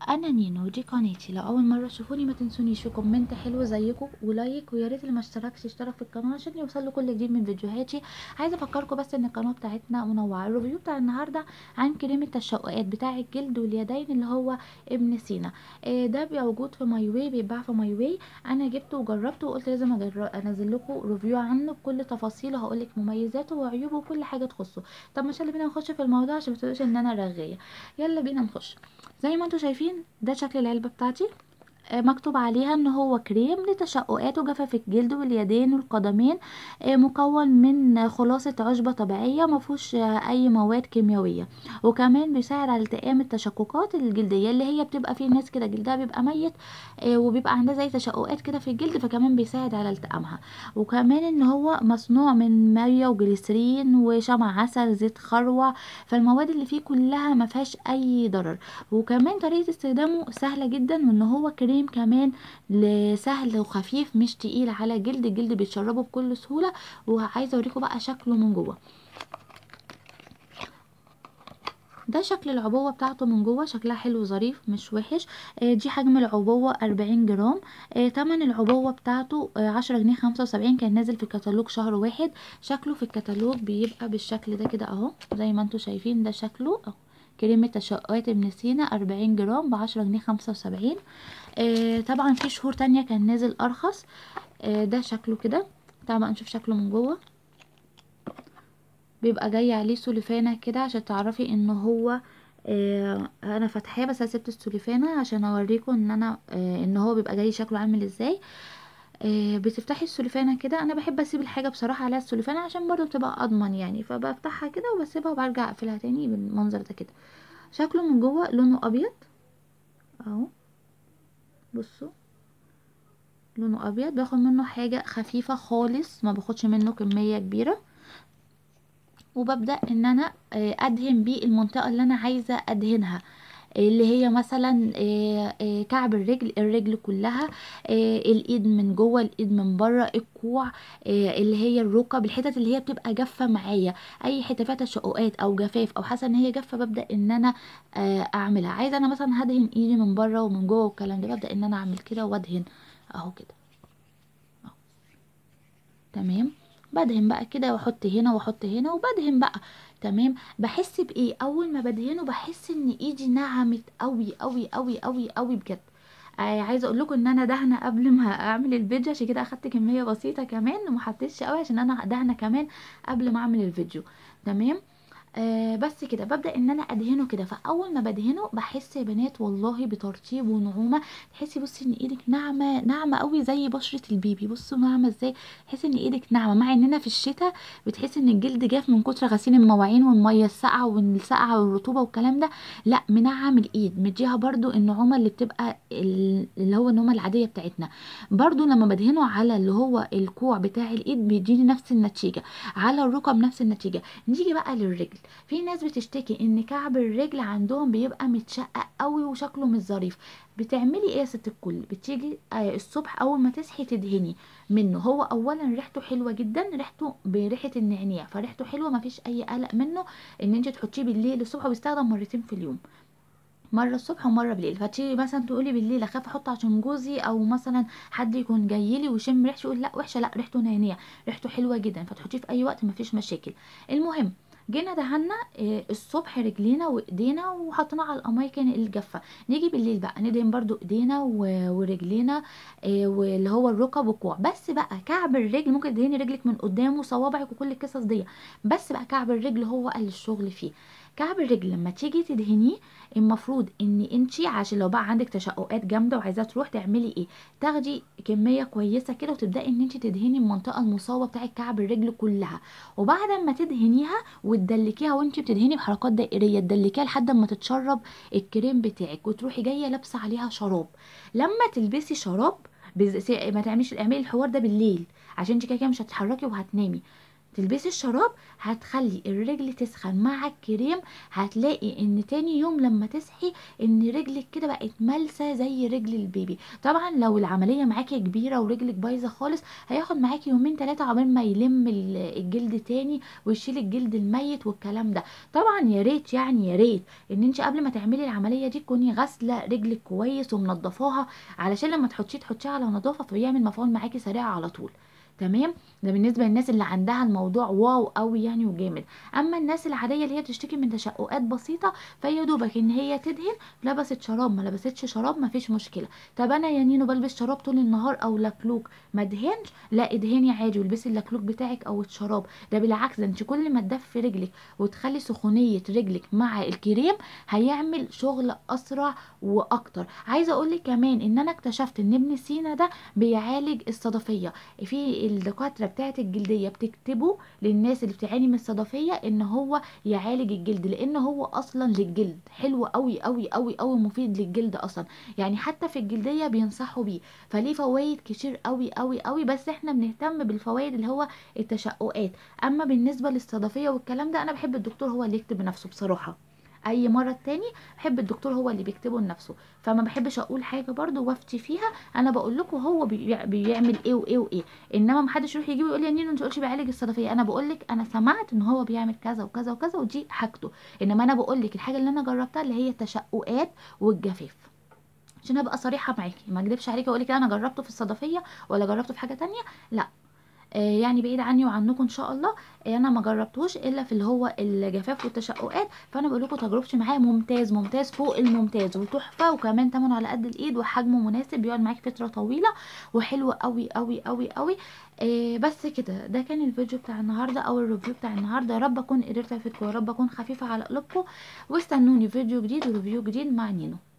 انا نينو ودي قناتي لو اول مره تشوفوني ما تنسونيش في كومنت حلو زيكم ولايك ويا ريت اللي ما اشتركش يشترك في القناه عشان يوصل له كل جديد من فيديوهاتي عايزه افكركم بس ان القناه بتاعتنا منوعه الريفيو بتاع النهارده عن كريم التشققات بتاع الجلد واليدين اللي هو ابن سينا آه ده بيبقى موجود في ماي واي بيتباع في ماي واي انا جبته وجربته وقلت لازم أجر- انزل لكم ريفيو عنه بكل تفاصيله هقول لك مميزاته وعيوبه وكل حاجه تخصه طب مش يلا بينا نخش في الموضوع عشان ما تقولوش ان انا رغايه يلا بينا نخش زي ما انتم شايفين ده شكل العلبة بتاعتي آه، مكتوب عليها ان هو كريم لتشققات وجفاف الجلد واليدين والقدمين آه، مكون من خلاصة عشبة طبيعية مفهوش آه، اي مواد كيميائية وكمان بيساعد على التئام التشققات الجلدية اللي هي بتبقى في ناس كده جلدها بيبقى ميت آه، وبيبقى عندها زي تشققات كده في الجلد فكمان بيساعد على التئامها وكمان ان هو مصنوع من مية وجليسرين وشمع عسل زيت خروع فالمواد اللي فيه كلها ما فيهاش اي ضرر وكمان طريقة استخدامه سهلة جدا وان هو كريم كمان ل- سهل وخفيف مش تقيل على جلد الجلد بيتشربه بكل سهولة وعايزة اوريكم بقى شكله من جوه ده شكل العبوة بتاعته من جوه شكلها حلو ظريف مش وحش آه، دي حجم العبوة 40 جرام آه، تمن العبوة بتاعته آه، عشرة جنيه خمسة وسبعين كان نازل في الكتالوج شهر واحد شكله في الكتالوج بيبقى بالشكل ده كده اهو زي ما انتوا شايفين ده شكله اهو كريمة تشققات ابن سينا 40 جرام بعشرة جنيه خمسة وسبعين آه طبعا في شهور تانية كان نازل ارخص آه ده شكله كده طبعا نشوف شكله من جوه بيبقى جاي عليه سوليفانة كده عشان تعرفي ان هو آه انا فاتحاه بس انا سبت السوليفانة عشان اوريكم ان انا آه ان هو بيبقى جاي شكله عامل ازاي آه بتفتحي السوليفانة كده انا بحب اسيب الحاجة بصراحة على السوليفانة عشان برضو بتبقى اضمن يعني فبفتحها كده وبسيبها وبرجع اقفلها تاني بالمنظر ده كده شكله من جوه لونه ابيض اهو بصوا لونه ابيض باخد منه حاجة خفيفة خالص ما باخدش منه كمية كبيرة وببدأ ان انا آه، ادهن بيه المنطقة اللي انا عايزة ادهنها اللي هي مثلا آه، آه، كعب الرجل الرجل كلها آه، الايد من جوه الايد من بره الكوع آه، اللي هي الركب الحتت اللي هي بتبقى جافه معايا اي حته فيها تشققات او جفاف او حاسه ان هي جافه ببدا ان انا آه، اعملها عايزه انا مثلا هدهن ايدي من بره ومن جوه والكلام ده ببدا ان انا اعمل كده وادهن اهو كده أهو. تمام بدهن بقى كده واحط هنا واحط هنا وبدهن بقى تمام بحس بايه اول ما بدهنه بحس ان ايدي نعمت قوي قوي قوي قوي قوي بجد آه عايزه اقول لكم ان انا دهنه قبل ما اعمل الفيديو عشان كده اخدت كميه بسيطه كمان وما حطيتش قوي عشان انا دهنه كمان قبل ما اعمل الفيديو تمام آه بس كده ببدا ان انا ادهنه كده فاول ما بدهنه بحس يا بنات والله بترطيب ونعومه تحسي بصي ان ايدك ناعمه ناعمه قوي زي بشره البيبي بصوا ناعمه ازاي تحسي ان ايدك ناعمه مع اننا في الشتاء بتحسي ان الجلد جاف من كتر غسيل المواعين والميه الساقعه والسقعه والرطوبه والكلام ده لا منعم الايد مديها برضو النعومه اللي بتبقى ال- اللي هو النعومه العاديه بتاعتنا برضو لما بدهنه على اللي هو الكوع بتاع الايد بيديني نفس النتيجه على الركب نفس النتيجه نيجي بقى للرجل في ناس بتشتكي ان كعب الرجل عندهم بيبقى متشقق قوي وشكله مش ظريف بتعملي ايه يا ست الكل بتيجي آه الصبح اول ما تصحي تدهني منه هو اولا ريحته حلوه جدا ريحته بريحه النعناع فريحته حلوه مفيش اي قلق منه ان انت تحطيه بالليل الصبح وبيستخدم مرتين في اليوم مره الصبح ومره بالليل فتيجي مثلا تقولي بالليل اخاف احطه عشان جوزي او مثلا حد يكون جاي لي ويشم ريحته يقول لا وحشه لا ريحته نعناع ريحته حلوه جدا فتحطيه في اي وقت مفيش مشاكل المهم جينا دهنا آه، الصبح رجلينا وايدينا وحطينا على الاماكن الجافه نيجي بالليل بقى ندهن برضو ايدينا و- ورجلينا آه، واللي هو الركب والكوع بس بقى كعب الرجل ممكن تدهني رجلك من قدام وصوابعك وكل القصص دي بس بقى كعب الرجل هو اللي الشغل فيه كعب الرجل لما تيجي تدهنيه المفروض ان انتي عشان لو بقى عندك تشققات جامده وعايزاه تروح تعملي ايه تاخدي كميه كويسه كده وتبداي ان انتي تدهني المنطقه المصابه بتاعه كعب الرجل كلها وبعد ما تدهنيها وتدلكيها وانتي بتدهني بحركات دائريه تدلكيها لحد ما تتشرب الكريم بتاعك وتروحي جايه لابسه عليها شراب لما تلبسي شراب بز... سي- ما تعمليش اعملي الحوار ده بالليل عشان انت كده كده مش هتتحركي وهتنامي تلبسي الشراب هتخلي الرجل تسخن مع الكريم هتلاقي ان تاني يوم لما تصحي ان رجلك كده بقت ملسه زي رجل البيبي طبعا لو العمليه معاكي كبيره ورجلك بايظه خالص هياخد معاكي يومين ثلاثه عقبال ما يلم ال- الجلد تاني ويشيل الجلد الميت والكلام ده طبعا يا ريت يعني يا ريت ان انت قبل ما تعملي العمليه دي تكوني غاسله رجلك كويس ومنضفاها علشان لما تحطيه تحطيه على نظافه فبيعمل مفعول معاكي سريع على طول تمام ده بالنسبه للناس اللي عندها الموضوع واو قوي يعني وجامد اما الناس العاديه اللي هي بتشتكي من تشققات بسيطه فهي دوبك ان هي تدهن لبست شراب ما لبستش شراب ما فيش مشكله طب انا يا نينو بلبس شراب طول النهار او لكلوك ما ادهنش لا ادهني عادي والبسي اللكلوك بتاعك او الشراب ده بالعكس ده انت كل ما تدفي رجلك وتخلي سخونيه رجلك مع الكريم هيعمل شغل اسرع واكتر عايزه اقول لك كمان ان انا اكتشفت ان ابن سينا ده بيعالج الصدفيه في الدكاتره بتاعه الجلديه بتكتبه للناس اللي بتعاني من الصدفيه ان هو يعالج الجلد لان هو اصلا للجلد حلو قوي قوي قوي قوي مفيد للجلد اصلا يعني حتى في الجلديه بينصحوا بيه فليه فوائد كتير قوي قوي قوي بس احنا بنهتم بالفوائد اللي هو التشققات اما بالنسبه للصدفيه والكلام ده انا بحب الدكتور هو اللي يكتب بنفسه بصراحه اي مرض تاني بحب الدكتور هو اللي بيكتبه لنفسه فما بحبش اقول حاجه برضو وافتي فيها انا بقول لكم هو بيع- بيعمل ايه وايه وايه انما ما حدش يروح يجي ويقول لي يا نينو انت قلتش بيعالج الصدفيه انا بقول لك انا سمعت ان هو بيعمل كذا وكذا وكذا ودي حاجته انما انا بقول لك الحاجه اللي انا جربتها اللي هي التشققات والجفاف عشان ابقى صريحه معاكي ما اكدبش عليكي واقول لك انا جربته في الصدفيه ولا جربته في حاجه تانية لا آه، يعني بعيد عني وعنكم ان شاء الله آه، انا ما جربتوش الا في اللي هو الجفاف والتشققات فانا بقول لكم تجربتي معاه ممتاز ممتاز فوق الممتاز وتحفه وكمان تمنه على قد الايد وحجمه مناسب بيقعد معاكي فتره طويله وحلو قوي قوي قوي قوي آه بس كده ده كان الفيديو بتاع النهارده او الريفيو بتاع النهارده يا رب اكون قدرت افيدكم يا رب اكون خفيفه على قلوبكم واستنوني فيديو جديد وريفيو جديد مع نينو